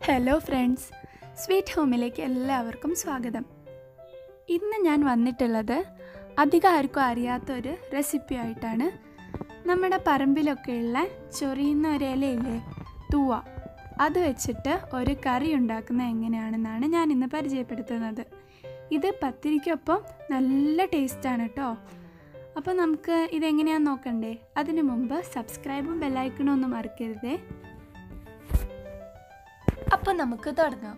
hello friends sweet ഹോമിലേക്ക് എല്ലാവർക്കും സ്വാഗതം ഇന്ന് ഞാൻ വന്നിട്ടുള്ളത് അധികം ആർക്കും അറിയാത്ത ഒരു റെസിപ്പി ആയിട്ടാണ് നമ്മുടെ പറമ്പിലൊക്കെയുള്ള ചൊറിയുന്ന ഒരു ഇലയില്ലേ തൂവ അത് വെച്ചിട്ട് ഒരു കറി ഉണ്ടാക്കുന്നത് എങ്ങനെയാണെന്നാണ് ഞാൻ ഇന്ന് പരിചയപ്പെടുത്തുന്നത് ഇത് പത്തിരിക്കൊപ്പം നല്ല ടേസ്റ്റാണ് കേട്ടോ അപ്പോൾ നമുക്ക് ഇതെങ്ങനെയാണെന്ന് നോക്കണ്ടേ അതിനു മുമ്പ് സബ്സ്ക്രൈബും ബെല്ലൈക്കണും ഒന്നും മറക്കരുതേ അപ്പോൾ നമുക്ക് തുടങ്ങാം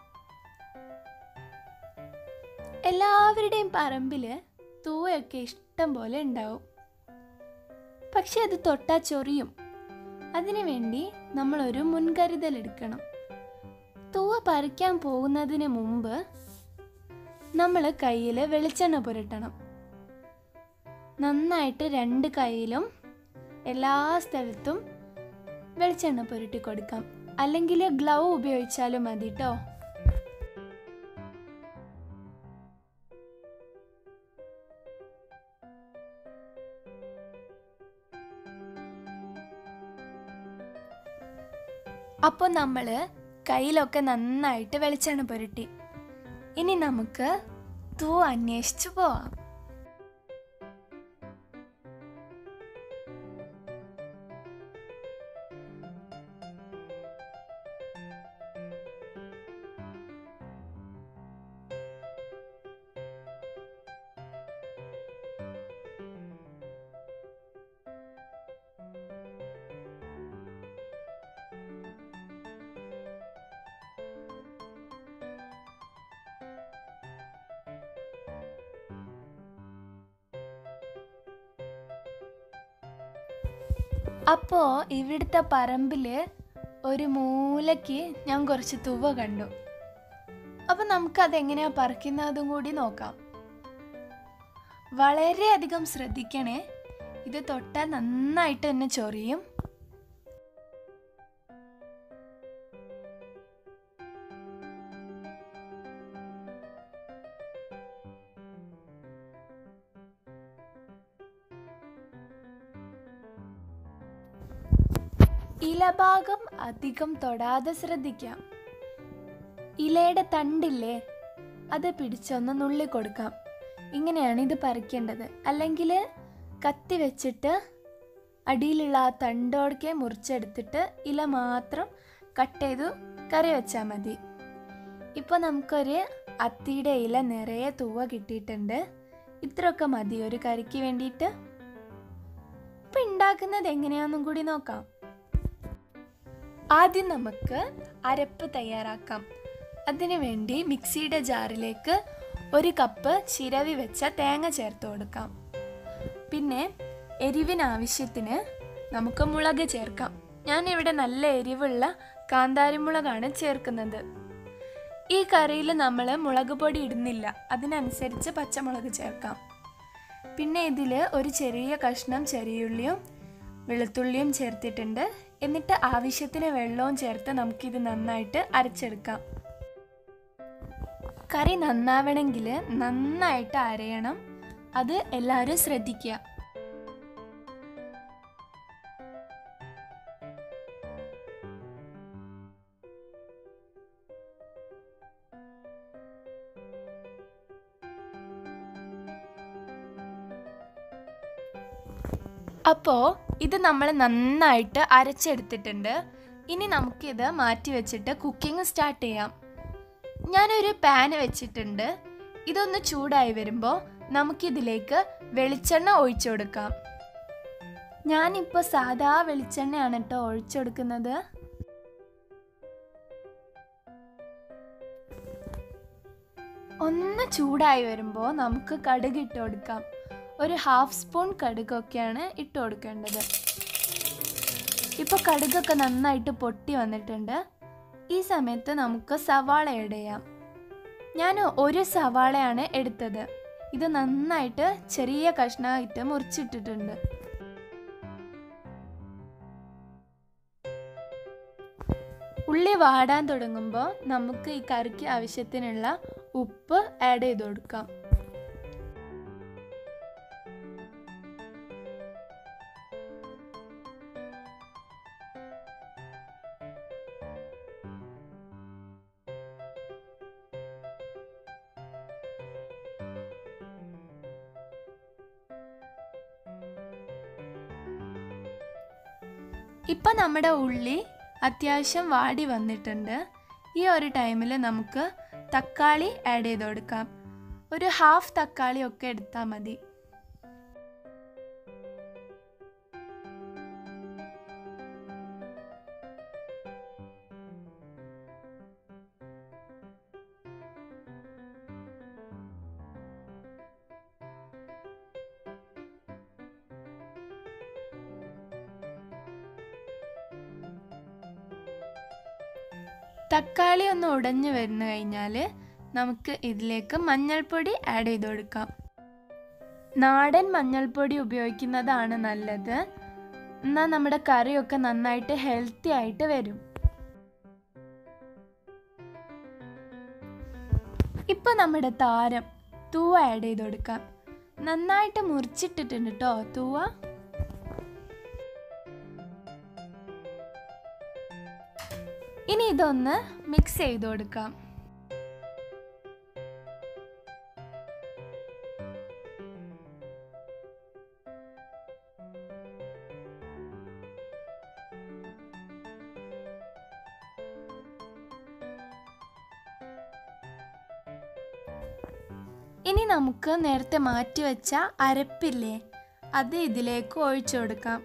എല്ലാവരുടെയും പറമ്പിൽ തൂവയൊക്കെ ഇഷ്ടം പോലെ ഉണ്ടാവും പക്ഷെ അത് തൊട്ടാ ചൊറിയും അതിനുവേണ്ടി നമ്മളൊരു മുൻകരുതൽ എടുക്കണം തൂവ പറിക്കാൻ പോകുന്നതിന് മുമ്പ് നമ്മൾ കയ്യിൽ വെളിച്ചെണ്ണ പുരട്ടണം നന്നായിട്ട് രണ്ട് കൈയിലും എല്ലാ സ്ഥലത്തും വെളിച്ചെണ്ണ പുരട്ടി കൊടുക്കാം അല്ലെങ്കിൽ ഗ്ലൗ ഉപയോഗിച്ചാലും മതി കേട്ടോ അപ്പോൾ നമ്മൾ കയ്യിലൊക്കെ നന്നായിട്ട് വെളിച്ചെണ്ണ പുരട്ടി ഇനി നമുക്ക് തൂ അന്വേഷിച്ചു പോവാം അപ്പോൾ ഇവിടുത്തെ പറമ്പിൽ ഒരു മൂലയ്ക്ക് ഞാൻ കുറച്ച് തുവ കണ്ടു അപ്പം നമുക്കതെങ്ങനെയാ പറിക്കുന്നതും കൂടി നോക്കാം വളരെയധികം ശ്രദ്ധിക്കണേ ഇത് തൊട്ടാൽ നന്നായിട്ട് തന്നെ ചൊറിയും ഇലഭാഗം അധികം തൊടാതെ ശ്രദ്ധിക്കാം ഇലയുടെ തണ്ടില്ലേ അത് പിടിച്ചൊന്ന് നുള്ളി കൊടുക്കാം ഇങ്ങനെയാണ് ഇത് പറിക്കേണ്ടത് അല്ലെങ്കിൽ കത്തി വെച്ചിട്ട് അടിയിലുള്ള ആ തണ്ടോടക്കെ മുറിച്ചെടുത്തിട്ട് ഇല മാത്രം കട്ട് ചെയ്തു കറി വെച്ചാൽ മതി ഇപ്പോൾ നമുക്കൊരു അത്തിയുടെ ഇല നിറയെ തൂവ കിട്ടിയിട്ടുണ്ട് ഇത്രയൊക്കെ മതി ഒരു കറിക്ക് വേണ്ടിയിട്ട് ഇപ്പം ഉണ്ടാക്കുന്നത് എങ്ങനെയാണെന്നും കൂടി നോക്കാം ആദ്യം നമുക്ക് അരപ്പ് തയ്യാറാക്കാം അതിനുവേണ്ടി മിക്സിയുടെ ജാറിലേക്ക് ഒരു കപ്പ് ചിരവി വെച്ച തേങ്ങ ചേർത്ത് കൊടുക്കാം പിന്നെ എരിവിന് ആവശ്യത്തിന് നമുക്ക് മുളക് ചേർക്കാം ഞാൻ ഇവിടെ നല്ല എരിവുള്ള കാന്താരി മുളകാണ് ചേർക്കുന്നത് ഈ കറിയിൽ നമ്മൾ മുളക് പൊടി ഇടുന്നില്ല അതിനനുസരിച്ച് പച്ചമുളക് ചേർക്കാം പിന്നെ ഇതിൽ ഒരു ചെറിയ കഷ്ണം ചെറിയുള്ളിയും വെളുത്തുള്ളിയും ചേർത്തിട്ടുണ്ട് എന്നിട്ട് ആവശ്യത്തിന് വെള്ളവും ചേർത്ത് നമുക്കിത് നന്നായിട്ട് അരച്ചെടുക്കാം കറി നന്നാവണമെങ്കിൽ നന്നായിട്ട് അരയണം അത് എല്ലാവരും ശ്രദ്ധിക്കുക അപ്പോൾ ഇത് നമ്മൾ നന്നായിട്ട് അരച്ചെടുത്തിട്ടുണ്ട് ഇനി നമുക്കിത് മാറ്റി വെച്ചിട്ട് കുക്കിംഗ് സ്റ്റാർട്ട് ചെയ്യാം ഞാനൊരു പാൻ വെച്ചിട്ടുണ്ട് ഇതൊന്ന് ചൂടായി വരുമ്പോൾ നമുക്കിതിലേക്ക് വെളിച്ചെണ്ണ ഒഴിച്ചു കൊടുക്കാം ഞാനിപ്പോൾ സാധാ വെളിച്ചെണ്ണയാണ് കേട്ടോ ഒഴിച്ചു കൊടുക്കുന്നത് ഒന്ന് ചൂടായി വരുമ്പോൾ നമുക്ക് കടുക് ഇട്ട് കൊടുക്കാം ഒരു ഹാഫ് സ്പൂൺ കടുകൊക്കെയാണ് ഇട്ട് കൊടുക്കേണ്ടത് ഇപ്പോൾ കടുകൊക്കെ നന്നായിട്ട് പൊട്ടി വന്നിട്ടുണ്ട് ഈ സമയത്ത് നമുക്ക് സവാള ആഡ് ചെയ്യാം ഞാൻ ഒരു സവാളയാണ് എടുത്തത് ഇത് നന്നായിട്ട് ചെറിയ കഷ്ണമായിട്ട് മുറിച്ചിട്ടിട്ടുണ്ട് ഉള്ളി വാടാൻ തുടങ്ങുമ്പോൾ നമുക്ക് ഈ കറിക്ക് ആവശ്യത്തിനുള്ള ഉപ്പ് ആഡ് ചെയ്ത് കൊടുക്കാം ഇപ്പം നമ്മുടെ ഉള്ളി അത്യാവശ്യം വാടി വന്നിട്ടുണ്ട് ഈ ഒരു ടൈമിൽ നമുക്ക് തക്കാളി ആഡ് ചെയ്ത് കൊടുക്കാം ഒരു ഹാഫ് തക്കാളി ഒക്കെ എടുത്താൽ മതി തക്കാളി ഒന്ന് ഉടഞ്ഞു വരുന്നു കഴിഞ്ഞാൽ നമുക്ക് ഇതിലേക്ക് മഞ്ഞൾപ്പൊടി ആഡ് ചെയ്ത് കൊടുക്കാം നാടൻ മഞ്ഞൾപ്പൊടി ഉപയോഗിക്കുന്നതാണ് നല്ലത് എന്നാൽ നമ്മുടെ കറിയൊക്കെ നന്നായിട്ട് ഹെൽത്തി ആയിട്ട് വരും ഇപ്പൊ നമ്മുടെ താരം തൂവ ആഡ് ചെയ്ത് കൊടുക്കാം നന്നായിട്ട് മുറിച്ചിട്ടിട്ടുണ്ട് കേട്ടോ തൂവ ഇനി ഇതൊന്ന് മിക്സ് ചെയ്ത് കൊടുക്കാം ഇനി നമുക്ക് നേരത്തെ മാറ്റി വെച്ച അരപ്പില്ലേ അത് ഇതിലേക്ക് ഒഴിച്ചു കൊടുക്കാം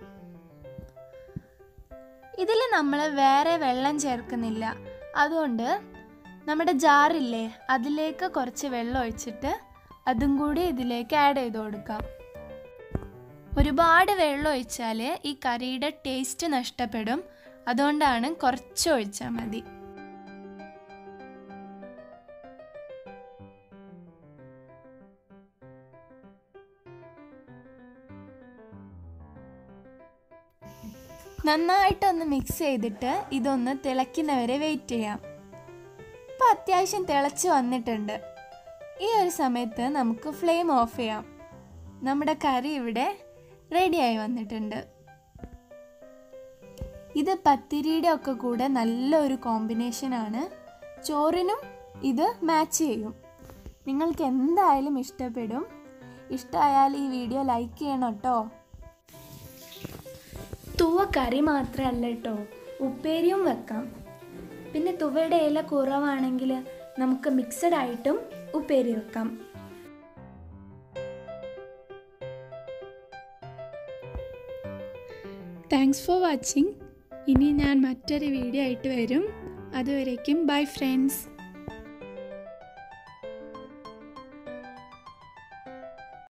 ഇതിൽ നമ്മൾ വേറെ വെള്ളം ചേർക്കുന്നില്ല അതുകൊണ്ട് നമ്മുടെ ജാറില്ലേ അതിലേക്ക് കുറച്ച് വെള്ളം ഒഴിച്ചിട്ട് അതും കൂടി ഇതിലേക്ക് ആഡ് ചെയ്ത് കൊടുക്കാം ഒരുപാട് വെള്ളം ഒഴിച്ചാൽ ഈ കറിയുടെ ടേസ്റ്റ് നഷ്ടപ്പെടും അതുകൊണ്ടാണ് കുറച്ച് ഒഴിച്ചാൽ മതി നന്നായിട്ടൊന്ന് മിക്സ് ചെയ്തിട്ട് ഇതൊന്ന് തിളയ്ക്കുന്നവരെ വെയിറ്റ് ചെയ്യാം ഇപ്പം അത്യാവശ്യം തിളച്ച് വന്നിട്ടുണ്ട് ഈ ഒരു സമയത്ത് നമുക്ക് ഫ്ലെയിം ഓഫ് ചെയ്യാം നമ്മുടെ കറി ഇവിടെ റെഡിയായി വന്നിട്ടുണ്ട് ഇത് പത്തിരിയുടെ ഒക്കെ കൂടെ നല്ലൊരു കോമ്പിനേഷനാണ് ചോറിനും ഇത് മാച്ച് ചെയ്യും നിങ്ങൾക്ക് എന്തായാലും ഇഷ്ടപ്പെടും ഇഷ്ടമായാൽ ഈ വീഡിയോ ലൈക്ക് ചെയ്യണം കേട്ടോ തുവ കറി മാത്രമല്ല കേട്ടോ ഉപ്പേരിയും വെക്കാം പിന്നെ തുവയുടെ ഇല കുറവാണെങ്കിൽ നമുക്ക് മിക്സഡ് ആയിട്ടും ഉപ്പേരി വെക്കാം താങ്ക്സ് ഫോർ വാച്ചിങ് ഇനി ഞാൻ മറ്റൊരു വീഡിയോ ആയിട്ട് വരും അതുവരേക്കും ബൈ ഫ്രണ്ട്സ്